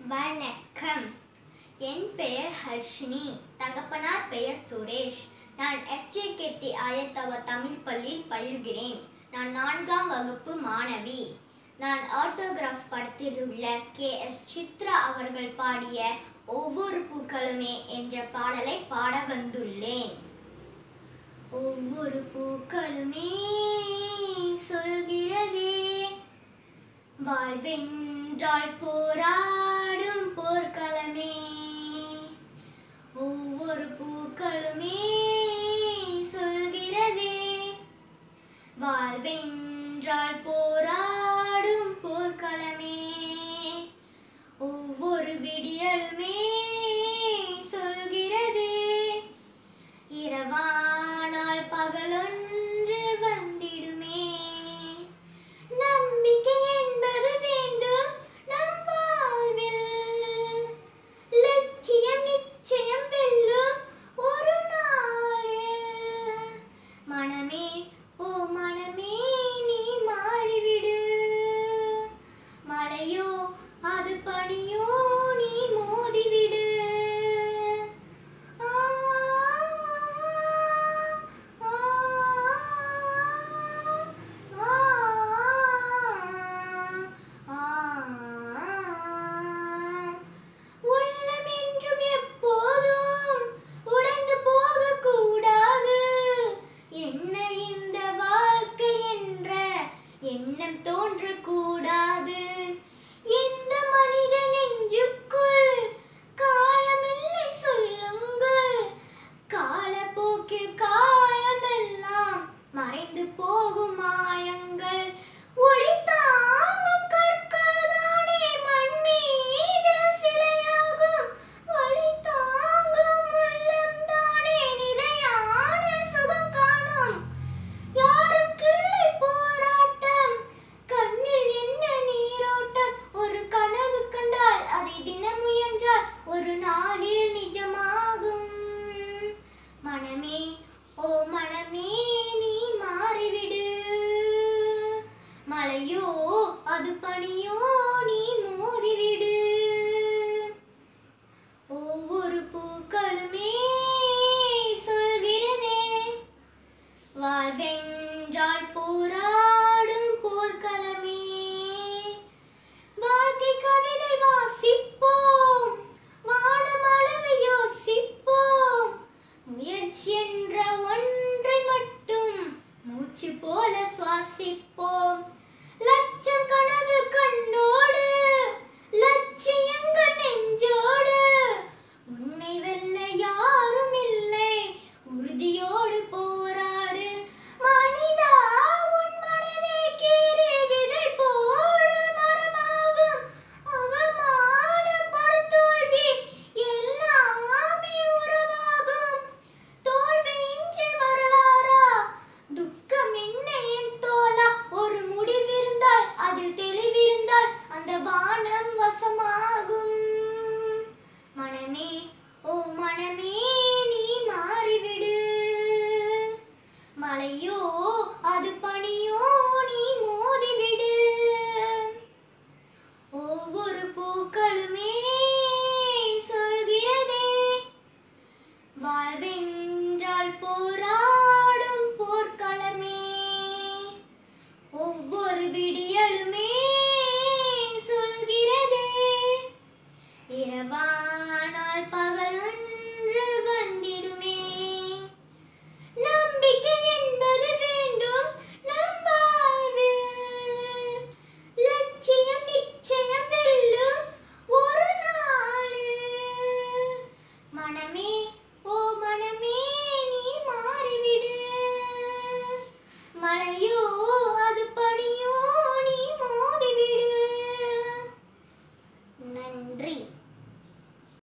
வணக்கம் என் பெயர் ஹர்ஷினி தகப்பனார் பெயர் சுரேஷ் நான் எஸ்ஜே கீர்த்தி ஆயத்தவ தமிழ் பள்ளியில் பயில்கிறேன் நான் நான்காம் வகுப்பு மாணவி நான் ஆட்டோகிராஃப் படத்தில் உள்ள கே எஸ் சித்ரா அவர்கள் பாடிய ஒவ்வொரு பூக்களுமே என்ற பாடலை பாட வந்துள்ளேன் ஒவ்வொரு பூக்களுமே சொல்கிறதே வாழ்வென்றால் போராடும் போர்க்களமே ஒவ்வொரு பூக்களுமே சொல்கிறதே வாழ்வென்றால் போராடும் போர்க்களமே ஒவ்வொரு விடியலுமே சொல்கிறதே இரவானால் பகலொன்று வந்திடுமே நம்பிக்கை என்பது வேண்டும் நம் வாழ்வில் லட்சியம் நிச்சயம் வெல்லும் ஒரு நாளில் மனமே ஓ மனமே நீ மாறிவிடு மழையோ அது பனியோ நீ மோதிவிடு ஆ, ஆ, ஆ, ஆ. உள்ளம் என்றும் எப்போதும் உடைந்து போகக்கூடாது என்ன இந்த வாழ்க்கை என்ற எண்ணம் தோன்றக்கூடாது எந்த மனித நெஞ்சுக்குள் காயமில்லை சொல்லுங்கள் காலப்போக்கில் காயமெல்லாம் மறைந்து போகும் மாயங்கள் ஒளி தாங்கும் கற்கள் தானே மண் மீது சிலையாகும் ஒளி தாங்கும் உள்ளம் தானே நிலையான சுகம் காணும் யாருக்கில்லை போராட்டம் கண்ணில் என்ன நீரோட்டம் ஒரு கனவு கண்டால் அதை தினம் முயன்றால் ஒரு நாளில் நிஜமாகும் மனமே ஓ மனமே நீ மாறிவிடு மழையோ அது பனியோ நீ மோதிவிடு ஒவ்வொரு பூக்களுமே சொல்கிறதே வாழ்வென்றால் போராடும் போர்க்களமே வாழ்க்கை கவிதை வாசிப்போம் வானமளவு யோசிப்போம் முயற்சி என்ற ஒன்றை மட்டும் மூச்சு போல சுவாசிப்போம் லட்சம் கனவு கண்ணோடு லட்சியங்கள் நெஞ்சோடு உன்னை வெல்ல யாரும் இல்லை உறுதியோடு போராடு மனிதா உன் மனதை கீறி விதை போடு மரமாகும் அவமானம் படுத்தோல்வி எல்லாமே உறவாகும் தோல்வி இன்றி வரலாறா துக்கம் என்ன என் தோலா ஒரு முடிவிருந்தால் அதில் தெளிவிருந்தால் அந்த வானம் வசமாகும் மனமே ஓ மனமே நீ மாறிவிடு மழையோ அது பனியோ நீ மோதிவிடு ஒவ்வொரு பூக்களுமே சொல்கிறதே வாழ்வென்றால் போராடும் போர்க்களமே ஒவ்வொரு விடியலுமே சொல்கிறதே இரவானால் பகலொன்று வந்திடுமே நம்பிக்கை என்பது வேண்டும் நம் வாழ்வில் லட்சியம் நிச்சயம் வெல்லும் ஒரு நாளில் மனமே ஓ மனமே நீ மாறிவிடு மழையோ